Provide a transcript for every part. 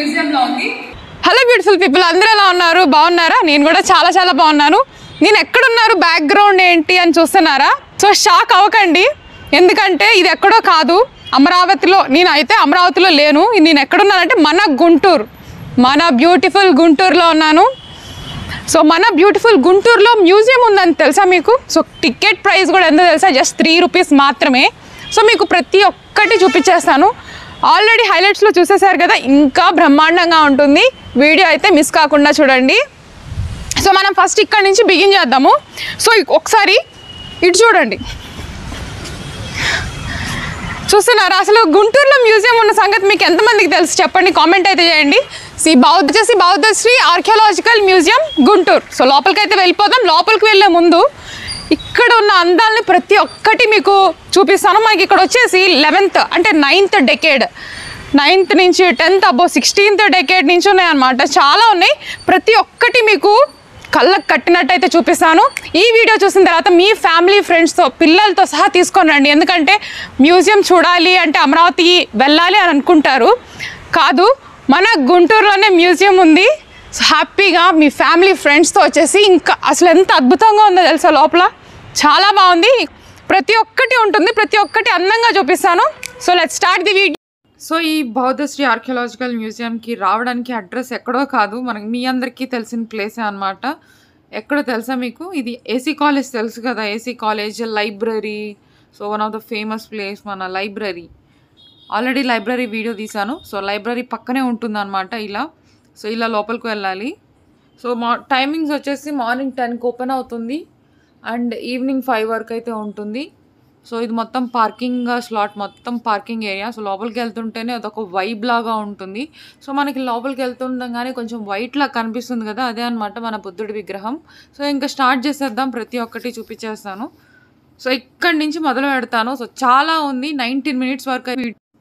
మ్యూజియంలో ఉంది hello beautiful people అందరూ ఎలా ఉన్నారు బాగున్నారా నేను కూడా చాలా చాలా బాగున్నాను నేను ఎక్కడున్నారు బ్యాక్గ్రౌండ్ ఏంటి అని చూస్తున్నారా సో షాక్ అవ్వకండి ఎందుకంటే ఇది ఎక్కడో కాదు అమరావతిలో నేను అయితే అమరావతిలో లేను నేను ఎక్కడున్నానంటే మన గుంటూరు మన బ్యూటిఫుల్ గుంటూరులో ఉన్నాను సో మన బ్యూటిఫుల్ గుంటూరులో మ్యూజియం ఉందని తెలుసా మీకు సో టికెట్ ప్రైస్ కూడా ఎంత తెలుసా జస్ట్ త్రీ రూపీస్ మాత్రమే సో మీకు ప్రతి ఒక్కటి చూపించేస్తాను ఆల్రెడీ హైలైట్స్లో చూసేశారు కదా ఇంకా బ్రహ్మాండంగా ఉంటుంది వీడియో అయితే మిస్ కాకుండా చూడండి సో మనం ఫస్ట్ ఇక్కడ నుంచి బిగిన్ చేద్దాము సో ఒకసారి ఇటు చూడండి చూస్తున్నారా అసలు గుంటూరులో మ్యూజియం ఉన్న సంగతి మీకు ఎంతమందికి తెలుసు చెప్పండి కామెంట్ అయితే చేయండి సి బౌద్ధ వచ్చేసి Baudhasree archaeological museum Guntur so లోపలికి అయితే వెళ్ళిపోదాం లోపలికి వెళ్ళే ముందు ఇక్కడ ఉన్న అందాలని ప్రతి ఒక్కటి మీకు చూపిస్తాను మనకి ఇక్కడ వచ్చేసి లెవెన్త్ అంటే నైన్త్ డెకేడ్ నైన్త్ నుంచి టెన్త్ అబ్బో సిక్స్టీన్త్ డెకేడ్ నుంచి ఉన్నాయన్నమాట చాలా ఉన్నాయి ప్రతి ఒక్కటి మీకు కళ్ళకు కట్టినట్టయితే చూపిస్తాను ఈ వీడియో చూసిన తర్వాత మీ ఫ్యామిలీ ఫ్రెండ్స్తో పిల్లలతో సహా తీసుకొని రండి ఎందుకంటే మ్యూజియం చూడాలి అంటే అమరావతి వెళ్ళాలి అని అనుకుంటారు కాదు మన గుంటూరులోనే మ్యూజియం ఉంది సో హ్యాపీగా మీ ఫ్యామిలీ ఫ్రెండ్స్తో వచ్చేసి ఇంకా అసలు ఎంత అద్భుతంగా ఉందో తెలుసా లోపల చాలా బాగుంది ప్రతి ఒక్కటి ఉంటుంది ప్రతి ఒక్కటి అందంగా చూపిస్తాను so let start the video so ఈ బౌద్ధశ్రీ ఆర్కియాలజికల్ మ్యూజియంకి రావడానికి అడ్రస్ ఎక్కడో కాదు మనకి మీ అందరికీ తెలిసిన ప్లేసే అనమాట ఎక్కడో తెలుసా మీకు ఇది ఏసీ కాలేజ్ తెలుసు కదా AC college library so one of the famous place మన లైబ్రరీ ఆల్రెడీ లైబ్రరీ వీడియో తీశాను సో లైబ్రరీ పక్కనే ఉంటుంది అనమాట ఇలా సో ఇలా లోపలికి వెళ్ళాలి సో మా టైమింగ్స్ వచ్చేసి మార్నింగ్ టెన్కి ఓపెన్ అవుతుంది అండ్ ఈవినింగ్ ఫైవ్ వరకు అయితే ఉంటుంది సో ఇది మొత్తం పార్కింగ్ స్లాట్ మొత్తం పార్కింగ్ ఏరియా సో లోపలికి వెళ్తుంటేనే అదొక వైబ్ లాగా ఉంటుంది సో మనకి లోపలికి వెళ్తుండగానే కొంచెం వైట్ లా కనిపిస్తుంది కదా అదే అనమాట మన బుద్ధుడి విగ్రహం సో ఇంకా స్టార్ట్ చేసేద్దాం ప్రతి ఒక్కటి చూపించేస్తాను సో ఇక్కడి నుంచి మొదలు పెడతాను సో చాలా ఉంది నైన్టీన్ మినిట్స్ వరకు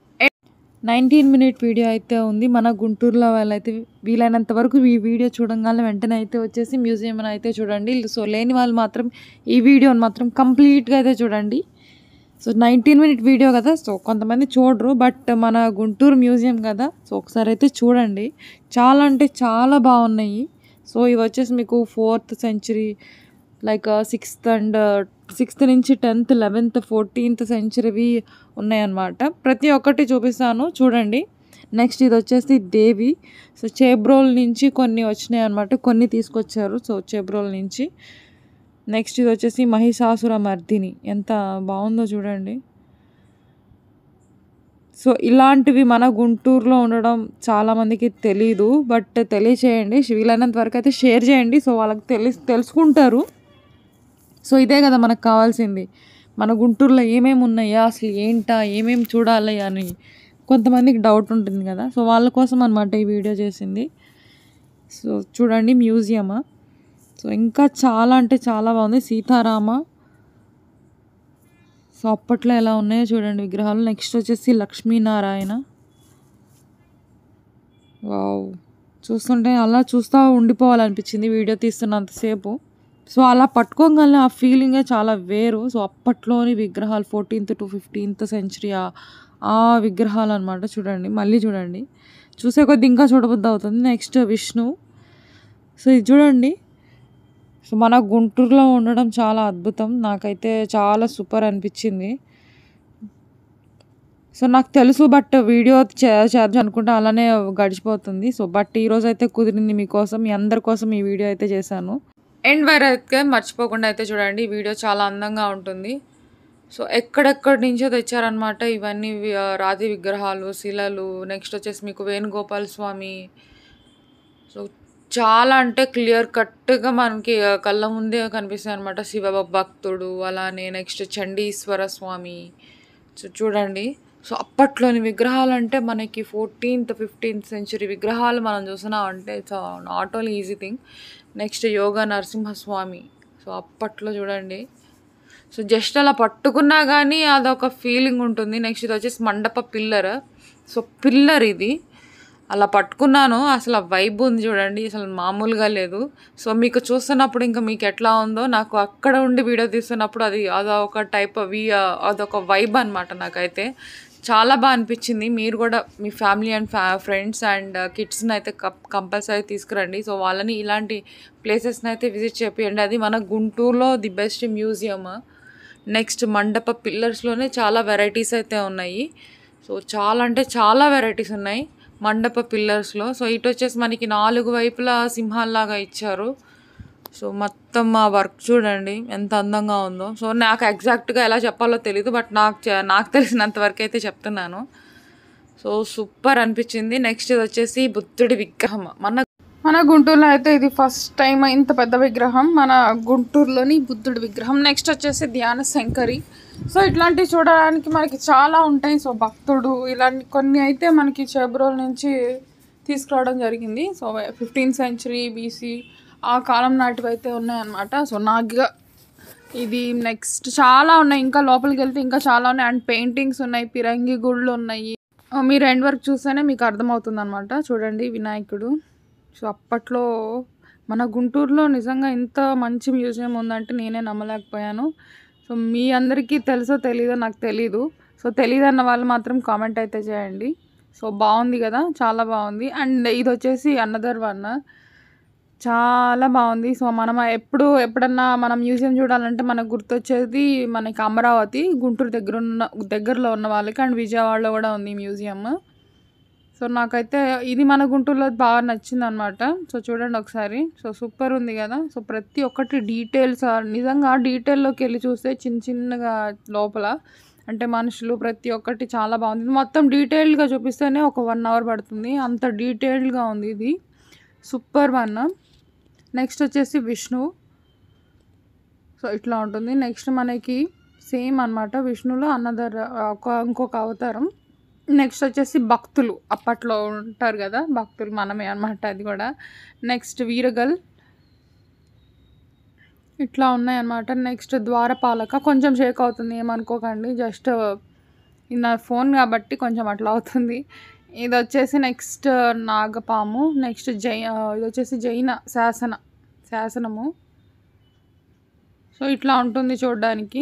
నైన్టీన్ మినిట్ వీడియో అయితే ఉంది మన గుంటూరులో వాళ్ళైతే వీలైనంత వరకు ఈ వీడియో చూడగానే వెంటనే అయితే వచ్చేసి మ్యూజియం అయితే చూడండి సో లేని వాళ్ళు మాత్రం ఈ వీడియోని మాత్రం కంప్లీట్గా అయితే చూడండి సో నైన్టీన్ మినిట్ వీడియో కదా సో కొంతమంది చూడరు బట్ మన గుంటూరు మ్యూజియం కదా సో ఒకసారి అయితే చూడండి చాలా అంటే చాలా బాగున్నాయి సో ఇవి వచ్చేసి మీకు fourth century like sixth and sixth నుంచి టెన్త్ లెవెన్త్ ఫోర్టీన్త్ సెంచరీవి ఉన్నాయన్నమాట ప్రతి ఒక్కటి చూపిస్తాను చూడండి నెక్స్ట్ ఇది వచ్చేసి దేవి సో చేబ్రోల్ నుంచి కొన్ని వచ్చినాయి అనమాట కొన్ని తీసుకొచ్చారు సో చేబ్రోల్ నుంచి నెక్స్ట్ ఇది వచ్చేసి మహిషాసుర మర్దిని ఎంత బాగుందో చూడండి సో ఇలాంటివి మన గుంటూరులో ఉండడం చాలామందికి తెలీదు బట్ తెలియచేయండి వీలైనంత వరకు అయితే షేర్ చేయండి సో వాళ్ళకి తెలి తెలుసుకుంటారు సో ఇదే కదా మనకు కావాల్సింది మన గుంటూరులో ఏమేమి ఉన్నాయా అసలు ఏంటా ఏమేమి చూడాలి అని కొంతమందికి డౌట్ ఉంటుంది కదా సో వాళ్ళ కోసం అనమాట ఈ వీడియో చేసింది సో చూడండి మ్యూజియమా సో ఇంకా చాలా అంటే చాలా బాగుంది సీతారామ సో అప్పట్లో ఎలా ఉన్నాయో చూడండి విగ్రహాలు నెక్స్ట్ వచ్చేసి లక్ష్మీనారాయణ వావ్ చూస్తుంటే అలా చూస్తూ ఉండిపోవాలనిపించింది వీడియో తీస్తున్నంతసేపు సో అలా పట్టుకోగల ఆ ఫీలింగే చాలా వేరు సో అప్పట్లోని విగ్రహాలు ఫోర్టీన్త్ టు ఫిఫ్టీన్త్ సెంచరీ ఆ విగ్రహాలు అనమాట చూడండి మళ్ళీ చూడండి చూసే కొద్ది ఇంకా చూడబుద్ది అవుతుంది నెక్స్ట్ విష్ణు సో ఇది చూడండి సో మన గుంటూరులో ఉండడం చాలా అద్భుతం నాకైతే చాలా సూపర్ అనిపించింది సో నాకు తెలుసు బట్ వీడియో చేద్దాం అనుకుంటే అలానే గడిచిపోతుంది సో బట్ ఈరోజు అయితే కుదిరింది మీకోసం మీ అందరి కోసం ఈ వీడియో అయితే చేశాను ఎండ్ వరకు మర్చిపోకుండా అయితే చూడండి ఈ వీడియో చాలా అందంగా ఉంటుంది సో ఎక్కడెక్కడి నుంచో తెచ్చారనమాట ఇవన్నీ వి- రాతి విగ్రహాలు శిలలు నెక్స్ట్ వచ్చేసి మీకు వేణుగోపాల్ స్వామి సో చాలా అంటే క్లియర్ కట్గా మనకి ఆ, కళ్ళ ముందే కనిపిస్తాయి అనమాట శివ భక్తుడు అలానే నెక్స్ట్ చండీశ్వర స్వామి సో చూడండి సో అప్పట్లోని విగ్రహాలు అంటే మనకి ఫోర్టీన్త్ ఫిఫ్టీన్త్ సెంచరీ విగ్రహాలు మనం చూసినాం అంటే it's not only easy thing next Yoga Narasimhaswamy so అప్పట్లో చూడండి సో జస్ట్ అలా పట్టుకున్నా కానీ అదొక ఫీలింగ్ ఉంటుంది నెక్స్ట్ ఇది వచ్చేసి మండప పిల్లర్ సో పిల్లర్ ఇది అలా పట్టుకున్నాను అసలు ఆ వైబ్ ఉంది చూడండి అసలు మామూలుగా లేదు సో మీకు చూస్తున్నప్పుడు ఇంకా మీకు ఎట్లా ఉందో నాకు అక్కడ ఉండి వీడియో తీస్తున్నప్పుడు అది అదొక టైప్ అవి అదొక వైబ్ అనమాట నాకైతే చాలా బాగా అనిపించింది మీరు కూడా మీ ఫ్యామిలీ అండ్ ఫ్యా ఫ్రెండ్స్ అండ్ కిడ్స్ని అయితే కంపల్సరీ తీసుకురండి సో వాళ్ళని ఇలాంటి ప్లేసెస్ని అయితే విజిట్ చేపియండి అది మన గుంటూరులో ది బెస్ట్ మ్యూజియం నెక్స్ట్ మండప పిల్లర్స్లోనే చాలా వెరైటీస్ అయితే ఉన్నాయి సో చాలా అంటే చాలా వెరైటీస్ ఉన్నాయి మండప పిల్లర్స్లో సో ఇటు వచ్చేసి మనకి నాలుగు వైపులా సింహాల్లాగా ఇచ్చారు సో మొత్తం మా వర్క్ చూడండి ఎంత అందంగా ఉందో సో నాకు ఎగ్జాక్ట్గా ఎలా చెప్పాలో తెలియదు బట్ నాకు చ- నాకు తెలిసినంత వరకు అయితే చెప్తున్నాను సో సూపర్ అనిపించింది నెక్స్ట్ ఇది వచ్చేసి బుద్ధుడి విగ్రహం మన మన గుంటూరులో అయితే ఇది ఫస్ట్ టైం ఇంత పెద్ద విగ్రహం మన గుంటూరులోని బుద్ధుడి విగ్రహం నెక్స్ట్ వచ్చేసి ధ్యాన శంకరి సో ఇట్లాంటివి చూడడానికి మనకి చాలా ఉంటాయి సో భక్తుడు ఇలాంటి కొన్ని అయితే మనకి చెబ్రోల్ నుంచి తీసుకురావడం జరిగింది సో ఫిఫ్టీన్త్ సెంచరీ బీసీ ఆ కాలం నాటివి అయితే ఉన్నాయన్నమాట సో నాకు ఇది నెక్స్ట్ చాలా ఉన్నాయి ఇంకా లోపలికి వెళ్తే ఇంకా చాలా ఉన్నాయి అండ్ పెయింటింగ్స్ ఉన్నాయి పిరంగి గుళ్ళు ఉన్నాయి ఆ, మీరు ఎండ్ వరకు చూస్తేనే మీకు అర్థమవుతుంది అనమాట చూడండి వినాయకుడు సో అప్పట్లో మన గుంటూరులో నిజంగా ఇంత మంచి మ్యూజియం ఉందంటే నేనే నమ్మలేకపోయాను సో మీ అందరికీ తెలుసో తెలీదో నాకు తెలీదు సో తెలియదు అన్న వాళ్ళు మాత్రం కామెంట్ అయితే చేయండి సో బాగుంది కదా చాలా బాగుంది అండ్ ఇది వచ్చేసి అనదర్ వన్ చాలా బాగుంది సో మనం ఎప్పుడు ఎప్పుడన్నా మనం మ్యూజియం చూడాలంటే మనకు గుర్తొచ్చేది మనకి అమరావతి గుంటూరు దగ్గర ఉన్న దగ్గరలో ఉన్న వాళ్ళకి అండ్ విజయవాడలో కూడా ఉంది మ్యూజియం సో నాకైతే ఇది మన గుంటూరులో బాగా నచ్చింది అనమాట సో చూడండి ఒకసారి సో సూపర్ ఉంది కదా సో ప్రతి ఒక్కటి డీటెయిల్స్ నిజంగా డీటెయిల్లోకి వెళ్ళి చూస్తే చిన్న చిన్నగా లోపల అంటే మనుషులు ప్రతి ఒక్కటి చాలా బాగుంది ఇది మొత్తం డీటెయిల్డ్గా చూపిస్తేనే ఒక వన్ అవర్ పడుతుంది అంత డీటెయిల్డ్గా ఉంది ఇది సూపర్ వన్ నెక్స్ట్ వచ్చేసి విష్ణు సో ఇట్లా ఉంటుంది నెక్స్ట్ మనకి సేమ్ అన్నమాట విష్ణులో అన్నదర్ ఒక ఇంకొక అవతారం నెక్స్ట్ వచ్చేసి భక్తులు అప్పట్లో ఉంటారు కదా భక్తులు మనమే అన్నమాట అది కూడా నెక్స్ట్ వీరగల్ ఇట్లా ఉన్నాయన్నమాట నెక్స్ట్ ద్వారపాలక కొంచెం షేక్ అవుతుంది ఏమనుకోకండి జస్ట్ నా ఫోన్ కాబట్టి కొంచెం అట్లా అవుతుంది ఇది వచ్చేసి నెక్స్ట్ నాగపాము నెక్స్ట్ జై ఆ, ఇది వచ్చేసి జైన శాసన శాసనము సో ఇట్లా ఉంటుంది చూడడానికి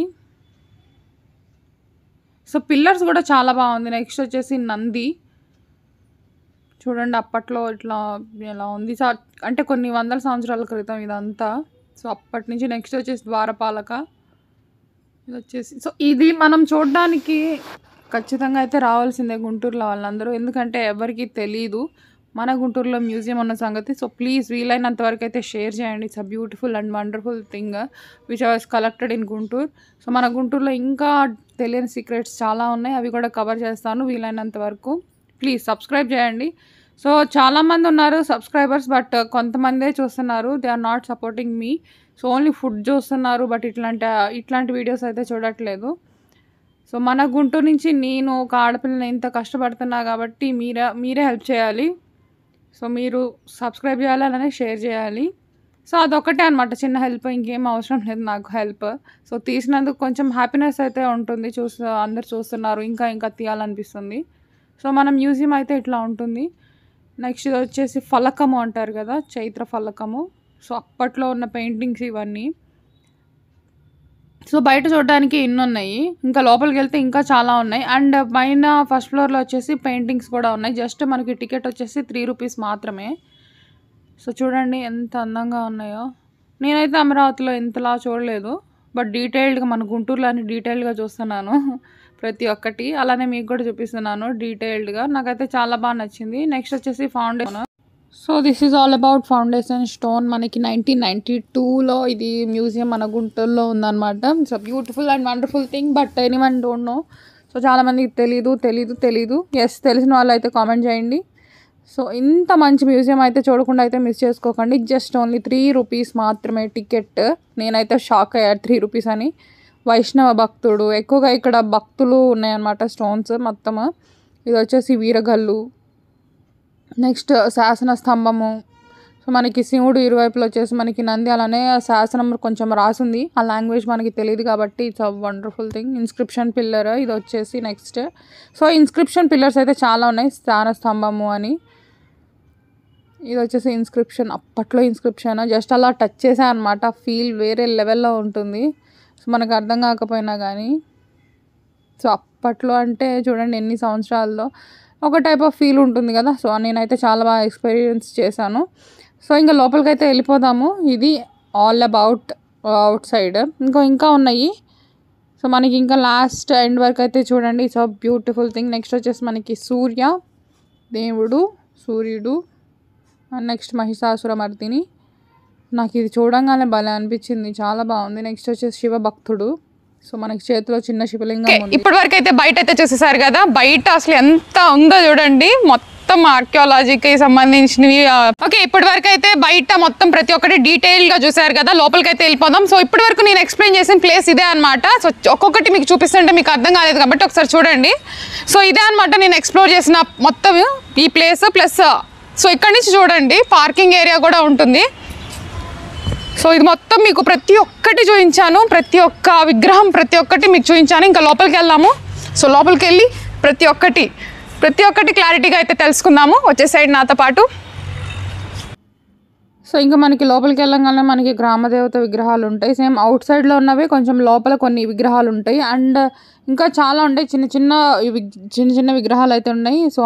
సో పిల్లర్స్ కూడా చాలా బాగుంది నెక్స్ట్ వచ్చేసి నంది చూడండి అప్పట్లో ఇట్లా ఇలా ఉంది సో అంటే కొన్ని వందల సంవత్సరాల క్రితం ఇదంతా సో అప్పటి నుంచి నెక్స్ట్ వచ్చేసి ద్వారపాలక ఇది వచ్చేసి సో ఇది మనం చూడడానికి ఖచ్చితంగా అయితే రావాల్సిందే గుంటూరులో వాళ్ళందరూ ఎందుకంటే ఎవరికి తెలియదు మన గుంటూరులో మ్యూజియం ఉన్న సంగతి సో ప్లీజ్ వీలైనంత వరకు అయితే షేర్ చేయండి it's a beautiful and wonderful thing which was collected in Guntur so మన గుంటూరులో ఇంకా తెలియని సీక్రెట్స్ చాలా ఉన్నాయి అవి కూడా కవర్ చేస్తాను వీలైనంత వరకు ప్లీజ్ సబ్స్క్రైబ్ చేయండి సో చాలామంది ఉన్నారు సబ్స్క్రైబర్స్ బట్ కొంతమందే చూస్తున్నారు దే ఆర్ నాట్ సపోర్టింగ్ మీ సో ఓన్లీ ఫుడ్ చూస్తున్నారు బట్ ఇట్లాంటి ఇట్లాంటి వీడియోస్ అయితే చూడట్లేదు సో మన గుంటూరు నుంచి నేను ఒక ఆడపిల్లని ఇంత కష్టపడుతున్నా కాబట్టి మీరే మీరే హెల్ప్ చేయాలి సో మీరు సబ్స్క్రైబ్ చేయాలి అలానే షేర్ చేయాలి సో అదొకటే అనమాట చిన్న హెల్ప్ ఇంకేం అవసరం లేదు నాకు హెల్ప్ సో తీసినందుకు కొంచెం హ్యాపీనెస్ అయితే ఉంటుంది చూస్తూ అందరు చూస్తున్నారు ఇంకా ఇంకా తీయాలనిపిస్తుంది సో మన మ్యూజియం అయితే ఇట్లా ఉంటుంది నెక్స్ట్ ఇది వచ్చేసి ఫలకము అంటారు కదా చైత్ర ఫలకము సో అప్పట్లో ఉన్న పెయింటింగ్స్ ఇవన్నీ సో బయట చూడడానికి ఇన్ని ఉన్నాయి ఇంకా లోపలికి వెళ్తే ఇంకా చాలా ఉన్నాయి అండ్ పైన ఫస్ట్ ఫ్లోర్లో వచ్చేసి పెయింటింగ్స్ కూడా ఉన్నాయి జస్ట్ మనకి టికెట్ వచ్చేసి త్రీ రూపీస్ మాత్రమే సో చూడండి ఎంత అందంగా ఉన్నాయో నేనైతే అమరావతిలో ఇంతలా చూడలేదు బట్ డీటెయిల్డ్గా మన గుంటూరులో అని డీటెయిల్డ్గా చూస్తున్నాను ప్రతి ఒక్కటి అలానే మీకు కూడా చూపిస్తున్నాను డీటెయిల్డ్గా నాకైతే చాలా బాగా నచ్చింది నెక్స్ట్ వచ్చేసి foundation so this is all about foundation stone మనకి నైన్టీన్ నైంటీ టూలో ఇది మ్యూజియం మన గుంటూరులో ఉందన్నమాట it's beautiful and wonderful thing but any one don't know so చాలామందికి తెలీదు తెలీదు తెలీదు ఎస్ తెలిసిన వాళ్ళు అయితే కామెంట్ చేయండి సో ఇంత మంచి మ్యూజియం అయితే చూడకుండా అయితే మిస్ చేసుకోకండి జస్ట్ ఓన్లీ త్రీ రూపీస్ మాత్రమే టికెట్ నేనైతే షాక్ అయ్యాను త్రీ రూపీస్ అని వైష్ణవ భక్తుడు ఎక్కువగా ఇక్కడ భక్తులు ఉన్నాయన్నమాట స్టోన్స్ మొత్తం ఇది వచ్చేసి వీరగల్లు నెక్స్ట్ శాసన స్తంభము సో మనకి శివుడు ఇరువైపులు వచ్చేసి మనకి నంది అలానే శాసనం కొంచెం రాసింది ఆ లాంగ్వేజ్ మనకి తెలియదు కాబట్టి it's a wonderful thing inscription pillar ఇది వచ్చేసి నెక్స్ట్ సో ఇన్స్క్రిప్షన్ పిల్లర్స్ అయితే చాలా ఉన్నాయి స్థాన స్తంభము అని ఇది వచ్చేసి ఇన్స్క్రిప్షన్ అప్పట్లో ఇన్స్క్రిప్షన్ జస్ట్ అలా టచ్ చేసా అనమాట ఫీల్ వేరే లెవెల్లో ఉంటుంది సో మనకు అర్థం కాకపోయినా కానీ సో అప్పట్లో అంటే చూడండి ఎన్ని సంవత్సరాల్లో ఒక టైప్ ఆఫ్ ఫీల్ ఉంటుంది కదా సో నేనైతే చాలా బాగా ఎక్స్పీరియన్స్ చేశాను సో ఇంకా లోపలికైతే వెళ్ళిపోదాము ఇది ఆల్ అబౌట్ అవుట్ సైడ్ ఇంకో ఇంకా ఉన్నాయి సో మనకి ఇంకా లాస్ట్ ఎండ్ వరకు అయితే చూడండి it's a beautiful thing next వచ్చేసి మనకి సూర్య దేవుడు సూర్యుడు అండ్ నెక్స్ట్ మహిషాసుర మర్దిని నాకు ఇది చూడంగానే భలే అనిపించింది చాలా బాగుంది నెక్స్ట్ వచ్చేసి శివ భక్తుడు సో మనకి చేతిలో చిన్న శివలింగం ఉంది ఇప్పటి వరకు అయితే బయట అయితే చూసేసారు కదా బయట అసలు ఎంత ఉందో చూడండి మొత్తం ఆర్కియాలజీకి సంబంధించినవి ఓకే ఇప్పటి వరకు అయితే బయట మొత్తం ప్రతి ఒక్కటి డీటెయిల్ గా చూసారు కదా లోపలికి అయితే వెళ్ళిపోదాం సో ఇప్పటి వరకు నేను ఎక్స్ప్లెయిన్ చేసిన ప్లేస్ ఇదే అన్నమాట సో ఒక్కొక్కటి మీకు చూపిస్తుంటే మీకు అర్థం కాలేదు కాబట్టి ఒకసారి చూడండి సో ఇదే అన్నమాట నేను ఎక్స్ప్లోర్ చేసిన మొత్తం ఈ ప్లేస్ ప్లస్ సో ఇక్కడ నుంచి చూడండి పార్కింగ్ ఏరియా కూడా ఉంటుంది సో ఇది మొత్తం మీకు ప్రతి ఒక్కటి చూపించాను ప్రతి ఒక్క విగ్రహం ప్రతి ఒక్కటి మీకు చూపించాను ఇంకా లోపలికి వెళ్దాము సో లోపలికి వెళ్ళి ప్రతి ఒక్కటి ప్రతి ఒక్కటి క్లారిటీగా అయితే తెలుసుకుందాము వచ్చే సైడ్ నాతో పాటు సో ఇంకా మనకి లోపలికి వెళ్ళంగానే మనకి గ్రామదేవత విగ్రహాలు ఉంటాయి సేమ్ అవుట్ సైడ్లో ఉన్నవి కొంచెం లోపల కొన్ని విగ్రహాలు ఉంటాయి అండ్ ఇంకా చాలా ఉంటాయి చిన్న చిన్న ఇవి- చిన్న చిన్న విగ్రహాలు అయితే ఉన్నాయి so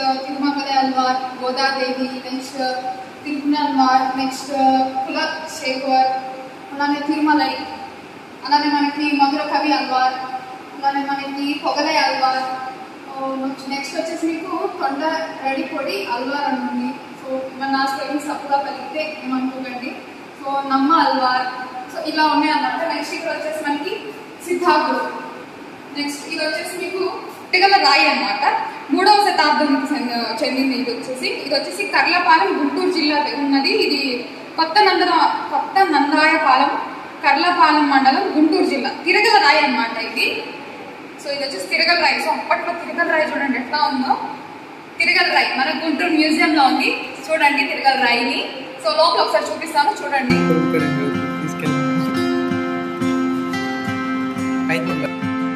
Tirumala Alwar Godadevi next Tirumalavar next Kulasekhar అలానే తిరుమలై అలానే మనకి మధుర కవి అల్వార్ అలానే మనకి పొగలై అల్వార్ నెక్స్ట్ వచ్చేసి మీకు కొండ రెడీ పొడి అల్వార్ అని ఉంది సో మన నా స్పెల్లింగ్స్ తప్పుగా కలిగితే ఏమనుకోకండి సో నమ్మ అల్వార్ సో ఇలా ఉన్నాయి అన్నమాట నెక్స్ట్ ఇక్కడ వచ్చేసి మనకి సిద్ధార్థుడు నెక్స్ట్ ఇది వచ్చేసి మీకు ఇటుకల రాయి అన్నమాట మూడవ శతాబ్దానికి చెంద- చెందింది ఇది వచ్చేసి ఇది వచ్చేసి కర్లపాలెం గుంటూరు జిల్లా ఉన్నది ఇది కొత్త నందన కొత్త నందాయపాలెం కర్లపాలెం మండలం గుంటూరు జిల్లా తిరగల రాయి అన్నమాట ఇది సో ఇది వచ్చేసి తిరగల రాయి సో అప్పట్లో తిరగల రాయి చూడండి ఎట్లా ఉందో తిరగల రాయి మన గుంటూరు మ్యూజియం లో ఉంది చూడండి తిరగల రాయిని సో లోపల ఒకసారి చూపిస్తాను చూడండి తీసుకెళ్ళి ఐదు నెంబర్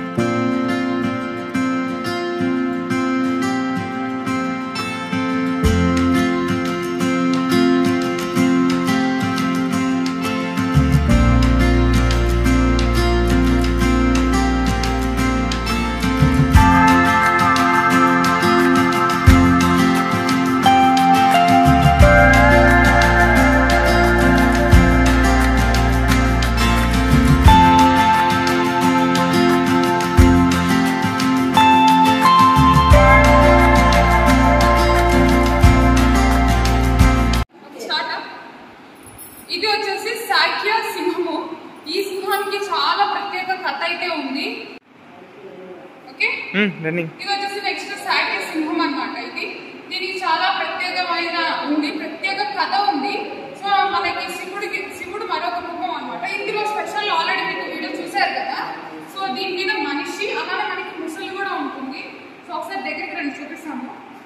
స్టార్ట్ ఇది వచ్చేసి శాక్య సింహము ఈ సింహానికి చాలా ప్రత్యేక కథ అయితే ఉంది ఓకే రన్నింగ్ ఇది వచ్చేసి నెక్స్ట్ శాక్య సింహం అన్నమాట ఇది దీనికి చాలా ప్రత్యేకమైన ఉంది ప్రత్యేక కథ ఉంది సో మనకి శివుడికి శివుడు మరొక ముఖం అన్నమాట ఇందులో స్పెషల్ ఆల్రెడీ మీకు వీడియో చూశారు కదా సో దీని మీద మనిషి అలానే మనకి ముసలి కూడా ఉంటుంది సో ఒకసారి దగ్గరికి రండి చూపిస్తాము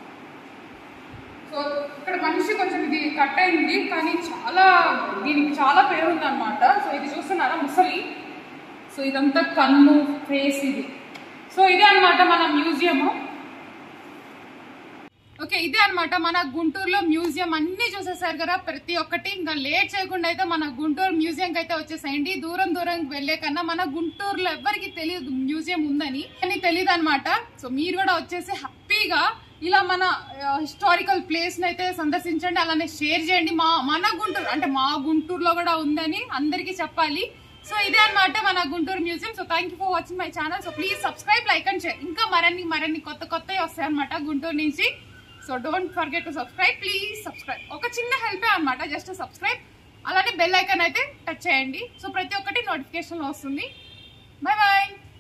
సో ఇక్కడ మనిషి కొంచెం ఇది కట్ అయింది కానీ చాలా దీనికి చాలా పేరు ఉందన్నమాట సో ఇది చూస్తున్నారా ముసలి సో ఇదంతా కన్ను ఫేస్ ఇది సో ఇదే అన్నమాట మన మ్యూజియము ఓకే ఇదే అన్నమాట మన గుంటూరులో మ్యూజియం అన్ని చూసేసారు కదా ప్రతి ఒక్కటి ఇంకా లేట్ చేయకుండా అయితే మన గుంటూరు మ్యూజియంకి అయితే వచ్చేసేయండి దూరం దూరం వెళ్ళే కన్నా మన గుంటూరులో ఎవరికి తెలియదు మ్యూజియం ఉందని అని తెలియదు అనమాట సో మీరు కూడా వచ్చేసి హ్యాపీగా ఇలా మన హిస్టారికల్ ప్లేస్ అయితే సందర్శించండి అలానే షేర్ చేయండి మా మన గుంటూరు అంటే మా గుంటూరులో కూడా ఉందని అందరికీ చెప్పాలి సో ఇదే అన్నమాట మన Guntur museum so thank you for watching my channel so please subscribe like and share ఇంకా మరిన్ని మరిన్ని కొత్త కొత్తవి వస్తాయి అనమాట గుంటూరు నుంచి so don't forget to subscribe please subscribe ఒక చిన్న హెల్పే అనమాట జస్ట్ సబ్స్క్రైబ్ అలానే బెల్ ఐకాన్ అయితే టచ్ చేయండి సో ప్రతి ఒక్కటి నోటిఫికేషన్ వస్తుంది బాయ్ బాయ్